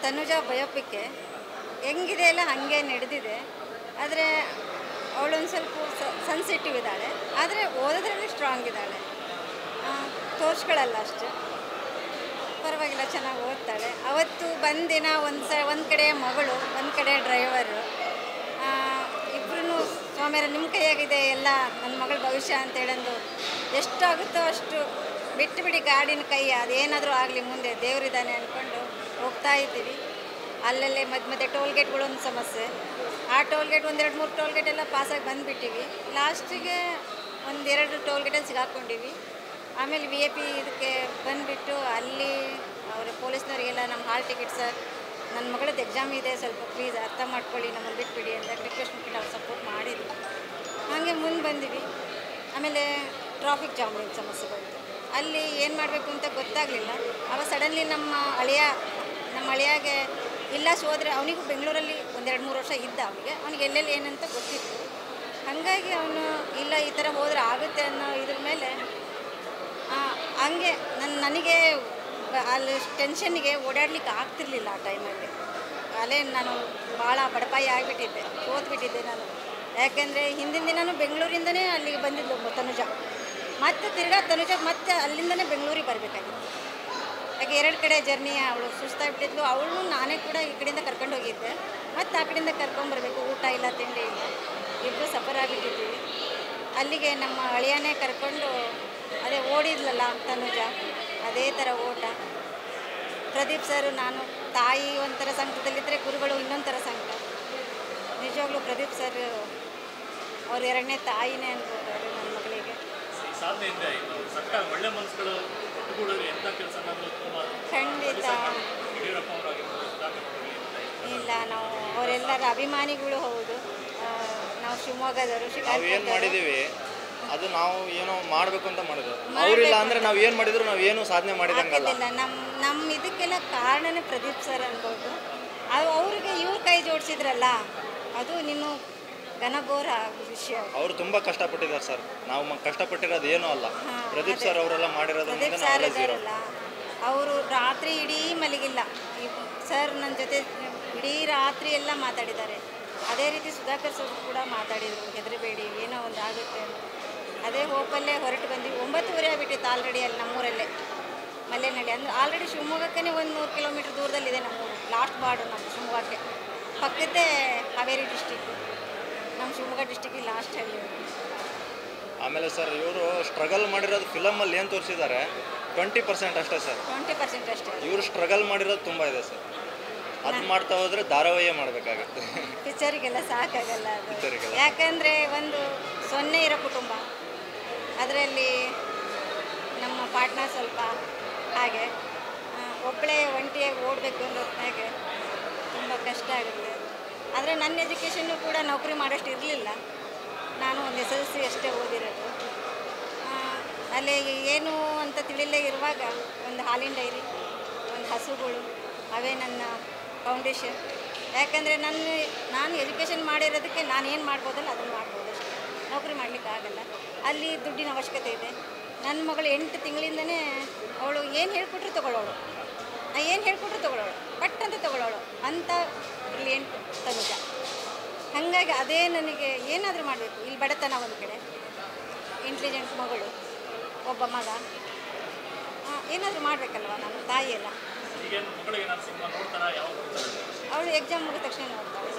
ತನುಜ ಬಯೋಪಿಕ್ಕೆ ಹೆಂಗಿದೆ ಎಲ್ಲ ಹಾಗೆ ನಡೆದಿದೆ ಆದರೆ ಅವಳೊಂದು ಸ್ವಲ್ಪ ಸೆನ್ಸಿಟಿವ್ ಇದ್ದಾಳೆ ಆದರೆ ಓದೋದ್ರಲ್ಲಿ ಸ್ಟ್ರಾಂಗ್ ಇದ್ದಾಳೆ ಆ, ತೋರ್ಸ್ಕೊಳ್ಳಲ್ಲ ಅಷ್ಟು ಪರವಾಗಿಲ್ಲ ಚೆನ್ನಾಗಿ ಓದ್ತಾಳೆ ಅವತ್ತು ಬಂದಿನ ಒಂದು ಸ ಒಂದು ಕಡೆ ಮಗಳು ಒಂದು ಕಡೆ ಡ್ರೈವರು ಇಬ್ಬರೂ ಸ್ವಾಮಿಯರ ನಿಮ್ಮ ಕೈಯಾಗಿದೆ ಎಲ್ಲ ನನ್ನ ಮಗಳ ಭವಿಷ್ಯ ಅಂತ ಹೇಳಂದು ಎಷ್ಟಾಗುತ್ತೋ ಅಷ್ಟು ಬಿಟ್ಟು ಬಿಡಿ ಗಾಡಿನ ಕೈ ಅದೇನಾದರೂ ಆಗಲಿ ಮುಂದೆ ದೇವರಿದ್ದಾನೆ ಅಂದ್ಕೊಂಡು ಹೋಗ್ತಾ ಇದ್ದೀವಿ ಅಲ್ಲಲ್ಲೇ ಮಧ್ಯ ಮಧ್ಯೆ ಟೋಲ್ ಗೇಟ್ಗಳೊಂದು ಸಮಸ್ಯೆ ಆ ಟೋಲ್ ಗೇಟ್ ಒಂದೆರಡು ಮೂರು ಟೋಲ್ ಗೇಟ್ ಎಲ್ಲ ಪಾಸಾಗಿ ಬಂದುಬಿಟ್ಟಿವಿ ಲಾಸ್ಟಿಗೆ ಒಂದೆರಡು ಟೋಲ್ ಗೇಟಲ್ಲಿ ಸಿಗಾಕೊಂಡಿವಿ ಆಮೇಲೆ ವಿ ಎ ಪಿ ಇದಕ್ಕೆ ಬಂದುಬಿಟ್ಟು ಅಲ್ಲಿ ಅವರ ಪೊಲೀಸ್ನವರಿಗೆಲ್ಲ ನಮ್ಮ ಹಾಲ್ ಟಿಕೆಟ್ ಸರ್ ನನ್ನ ಮಗಳದ್ದು ಎಕ್ಸಾಮ್ ಇದೆ ಸ್ವಲ್ಪ ಪ್ಲೀಸ್ ಅರ್ಥ ಮಾಡ್ಕೊಳ್ಳಿ ನಮ್ಮನ್ನು ಬಿಟ್ಬಿಡಿ ಅಂತ ರಿಕ್ವೆಸ್ಟ್ ಮಾಡ್ಬಿಟ್ಟು ಅವ್ರು ಸಪೋರ್ಟ್ ಮಾಡಿದ್ರು ಹಾಗೆ ಮುಂದೆ ಬಂದಿವಿ ಆಮೇಲೆ ಟ್ರಾಫಿಕ್ ಜಾಮಿನ ಸಮಸ್ಯೆ ಬಂತು ಅಲ್ಲಿ ಏನು ಮಾಡಬೇಕು ಅಂತ ಗೊತ್ತಾಗಲಿಲ್ಲ ಅವ ಸಡನ್ಲಿ ನಮ್ಮ ಅಳಿಯ ನಮ್ಮ ಅಳಿಯಾಗೆ ಇಲ್ಲ ಹೋದರೆ ಅವನಿಗೂ ಬೆಂಗಳೂರಲ್ಲಿ ಒಂದೆರಡು ಮೂರು ವರ್ಷ ಇದ್ದ ಅವನಿಗೆ ಅವನಿಗೆ ಎಲ್ಲೆಲ್ಲಿ ಏನಂತ ಗೊತ್ತಿತ್ತು ಹಾಗಾಗಿ ಅವನು ಇಲ್ಲ ಈ ಥರ ಹೋದರೆ ಆಗುತ್ತೆ ಅನ್ನೋ ಇದ್ರ ಮೇಲೆ ಆ, ಹಂಗೆ ನನ್ನ ನನಗೆ ಬ- ಅಲ್ಲಿ ಟೆನ್ಷನ್ನಿಗೆ ಓಡಾಡ್ಲಿಕ್ಕೆ ಆಗ್ತಿರ್ಲಿಲ್ಲ ಆ ಟೈಮಲ್ಲಿ ಅಲ್ಲೇ ನಾನು ಭಾಳ ಬಡಪಾಯಿ ಆಗಿಬಿಟ್ಟಿದ್ದೆ ಸೋತ್ಬಿಟ್ಟಿದ್ದೆ ನಾನು ಯಾಕೆಂದರೆ ಹಿಂದಿನ ದಿನನೂ ಬೆಂಗಳೂರಿಂದನೇ ಅಲ್ಲಿಗೆ ಬಂದಿದ್ಲು ಮ- ತನುಜ ಮತ್ತೆ ತಿರ್ಗಾ ತನುಜ ಮತ್ತೆ ಅಲ್ಲಿಂದನೇ ಬೆಂಗಳೂರಿಗೆ ಬರಬೇಕಾಗಿತ್ತು ಯಾಕೆ ಎರಡು ಕಡೆ ಜರ್ನಿ ಅವಳು ಸುಸ್ತಾಗ್ಬಿಟ್ಟಿದ್ಲು ಅವಳು ನಾನೇ ಕೂಡ ಈ ಕಡೆಯಿಂದ ಕರ್ಕೊಂಡು ಹೋಗಿದ್ದೆ ಮತ್ತು ಆ ಕಡೆಯಿಂದ ಕರ್ಕೊಂಬರ್ಬೇಕು ಊಟ ಇಲ್ಲ ತಿಂಡಿ ಇಲ್ಲ ಇಬ್ಬರು ಸಫರ್ ಆಗಿಬಿಟ್ಟಿದ್ದೀವಿ ಅಲ್ಲಿಗೆ ನಮ್ಮ ಅಳಿಯನೇ ಕರ್ಕೊಂಡು ಅದೇ ಓಡಿದ್ಲಲ್ಲ ತನುಜ ಅದೇ ಥರ ಓಟ ಪ್ರದೀಪ್ ಸರ್ ನಾನು ತಾಯಿ ಒಂಥರ ಸಂಕಟದಲ್ಲಿದ್ದರೆ ಗುರುಗಳು ಇನ್ನೊಂದು ಥರ ಸಂಕಟ ನಿಜವಾಗ್ಲೂ ಪ್ರದೀಪ್ ಸರ್ ಅವ್ರ ಎರಡನೇ ತಾಯಿನೇ ಅನ್ಕೋತಾರೆ ನನ್ನ ಮಗಳಿಗೆ ಈ ಸಾಧನೆಯಿಂದ ಇನ್ನು ಸರ್ಕಾರ ಒಳ್ಳೆ ಮನಸ್ಸುಗಳು ಒಟ್ಟುಗೂಡಲು ಎಂಥ ಕೆಲಸ ಅನ್ನೋದು ತುಂಬ ಖಂಡಿತ ಯಡಿಯೂರಪ್ಪ ಅವರಾಗಿರ್ಬೋದು ಸುಧಾಕರ್ ಅವರಾಗಿರ್ಬೋದು ಇಲ್ಲ ನಾವು ಅವರೆಲ್ಲರ ಅಭಿಮಾನಿಗಳು ಹೌದು ಆ, ನಾವು ಶಿವಮೊಗ್ಗದವರು ನಾವು ಏನು ಶಿಕಾರಿಪುರದವರು. ಮಾಡಿದ್ದೀವಿ ಅದು ನಾವು ಏನೋ ಮಾಡಬೇಕು ಅಂತ ಮಾಡಿದ್ವಿ ಅವರಿಲ್ಲ ಅಂದರೆ ನಾವು ಏನು ಮಾಡಿದ್ರು ನಾವು ಏನು ಸಾಧನೆ ಮಾಡಿದಂಗಲ್ಲ ಆಗ್ತಿದ್ದಿಲ್ಲ ನಮ್ಮ ನಮ್ಮ ಇದಕ್ಕೆಲ್ಲ ಕಾರಣನೇ ಪ್ರದೀಪ್ ಸರ್ ಅನ್ಬೋದು ಅದು ಅವ್ರಿಗೆ ಇವ್ರ ಕೈ ಜೋಡಿಸಿದ್ರಲ್ಲ ಅದು ನೀನು ಘನಘೋರ ವಿಷಯ ಅವರು ತುಂಬ ಕಷ್ಟಪಟ್ಟಿದ್ದಾರೆ ಸರ್ ನಾವು ಮ- ಕಷ್ಟಪಟ್ಟಿರೋದು ಏನೂ ಅಲ್ಲ ಹಾ, ಪ್ರದೀಪ್ ಅದೇ. ಸರ್ ಅವರೆಲ್ಲ ಮಾಡಿರೋದು ಮುಂದೆ ಪ್ರದೀಪ್ ನಾವು ಸರ್ ಎಲ್ಲ zero. ಇದಾರಲ್ಲ ಅವರು ರಾತ್ರಿ ಇಡೀ ಮಲಗಿಲ್ಲ ಈ ಸರ್ ನನ್ನ ಜೊತೆ ಇಡೀ ರಾತ್ರಿ ಎಲ್ಲ ಮಾತಾಡಿದ್ದಾರೆ ಅದೇ ರೀತಿ ಸುಧಾಕರ್ ಸರ್ ಕೂಡ ಮಾತಾಡಿದರು ಹೆದರಬೇಡಿ ಏನೋ ಒಂದು ಆಗುತ್ತೆ ಅಂತ ಅದೇ ಹೋಪಲ್ಲೇ ಹೊರಟು ಬಂದ್ವಿ ಒಂಬತ್ತುವರೆ ಆಗ್ಬಿಟ್ಟಿತ್ತು ಆಲ್ರೆಡಿ ಅಲ್ಲಿ ನಮ್ಮೂರಲ್ಲೇ ಮಲ್ಲೆನಹಳ್ಳಿ ಅಂದ್ರೆ ಆಲ್ರೆಡಿ ಶಿವಮೊಗ್ಗಕ್ಕೇ ಒಂದು ನೂರು ಕಿಲೋಮೀಟ್ರ್ ದೂರದಲ್ಲಿದೆ ನಮ್ಮೂರು ಲಾಸ್ಟ್ ಬಾರ್ಡರ್ ನಮ್ಮ ಶಿವಮೊಗ್ಗಕ್ಕೆ ಪಕ್ಕದ್ದೇ ಹಾವೇರಿ ಡಿಸ್ಟಿಕ್ ನಮ್ಮ ಶಿವಮೊಗ್ಗ ಡಿಸ್ಟಿಕ್ಕಿಗೆ ಲಾಸ್ಟ್ ಹಳ್ಳಿ ಆಮೇಲೆ ಸರ್ ಇವರು ಸ್ಟ್ರಗಲ್ ಮಾಡಿರೋದು ಫಿಲಮಲ್ಲಿ ಏನು ತೋರಿಸಿದ್ದಾರೆ ಟ್ವೆಂಟಿ ಪರ್ಸೆಂಟ್ ಅಷ್ಟೇ ಸರ್ ಟ್ವೆಂಟಿ ಪರ್ಸೆಂಟ್ ಅಷ್ಟೇ ಇವರು ಸ್ಟ್ರಗಲ್ ಮಾಡಿರೋದು ತುಂಬ ಇದೆ ಸರ್ ಅದು ಮಾಡ್ತಾ ಹೋದರೆ ಧಾರಾವಾಹಿಯೇ ಮಾಡಬೇಕಾಗತ್ತೆ ಪಿಕ್ಚರಿಗೆಲ್ಲ ಸಾಕಾಗಲ್ಲ ಅದು ಪಿಕ್ಚರಿಗೆಲ್ಲ. ಯಾಕಂದರೆ ಒಂದು ಸೊನ್ನೆ ಇರೋ ಕುಟುಂಬ ಅದರಲ್ಲಿ ನಮ್ಮ ಪಾರ್ಟ್ನರ್ ಸ್ವಲ್ಪ ಹಾಗೆ ಆ, ಒಬ್ಬಳೇ ಒಂಟಿಯಾಗಿ ಓಡಬೇಕು ಅನ್ನೋ ಹಾಗೆ ತುಂಬ ಕಷ್ಟ ಆಗುತ್ತೆ ಆದರೆ ನನ್ನ ಎಜುಕೇಷನ್ನು ಕೂಡ ನೌಕರಿ ಮಾಡೋಷ್ಟು ಇರಲಿಲ್ಲ ನಾನು ಒಂದು ಎಸ್ ಎಲ್ ಸಿ ಅಷ್ಟೇ ಓದಿರೋದು ಆ, ಅಲ್ಲಿ ಏನು ಅಂತ ತಿಳಿಲೇ ಇರುವಾಗ ಒಂದು ಹಾಲಿನ ಡೈರಿ ಒಂದು ಹಸುಗಳು ಅವೇ ನನ್ನ ಫೌಂಡೇಶನ್ ಯಾಕಂದರೆ ನನ್ನ ನಾನು ಎಜುಕೇಷನ್ ಮಾಡಿರೋದಕ್ಕೆ ನಾನು ಏನು ಮಾಡ್ಬೋದಲ್ಲ ಅದನ್ನು ಮಾಡ್ಬೋದು ಅಷ್ಟೇ ನೌಕರಿ ಮಾಡಲಿಕ್ಕೆ ಆಗಲ್ಲ ಅಲ್ಲಿ ದುಡ್ಡಿನ ಅವಶ್ಯಕತೆ ಇದೆ ನನ್ನ ಮಗಳು ಎಂಟು ತಿಂಗಳಿಂದನೇ ಅವಳು ಏನು ಹೇಳ್ಕೊಟ್ರು ತಗೊಳ್ಳೋಳು ನಾ ಏನು ಹೇಳ್ಕೊಟ್ರು ತಗೊಳ್ಳೋಳು ಪಟ್ ಅಂತ ತಗೊಳ್ಳೋಳು ಅಂಥ ಬ್ರಿಲಿಯಂಟ್ ತನುಜ ಹಾಗಾಗಿ ಅದೇ ನನಗೆ ಏನಾದರೂ ಮಾಡಬೇಕು ಇಲ್ಲಿ ಬಡತನ ಒಂದು ಕಡೆ ಇಂಟೆಲಿಜೆಂಟ್ ಮಗಳು ಒಬ್ಬ ಮಗ ಏನಾದರೂ ಮಾಡಬೇಕಲ್ವ ನಾನು ತಾಯಿಯಲ್ಲ ಈಗೇನು ಮಗಳಿಗೆ ನಾನು ಸಿನಿಮಾ ನೋಡ್ತಾರ ಯಾವ ನೋಡ್ತಾರೆ ಅವಳು ಎಕ್ಸಾಮ್ ಮುಗಿದ ತಕ್ಷಣ ನೋಡ್ತಾಳೆ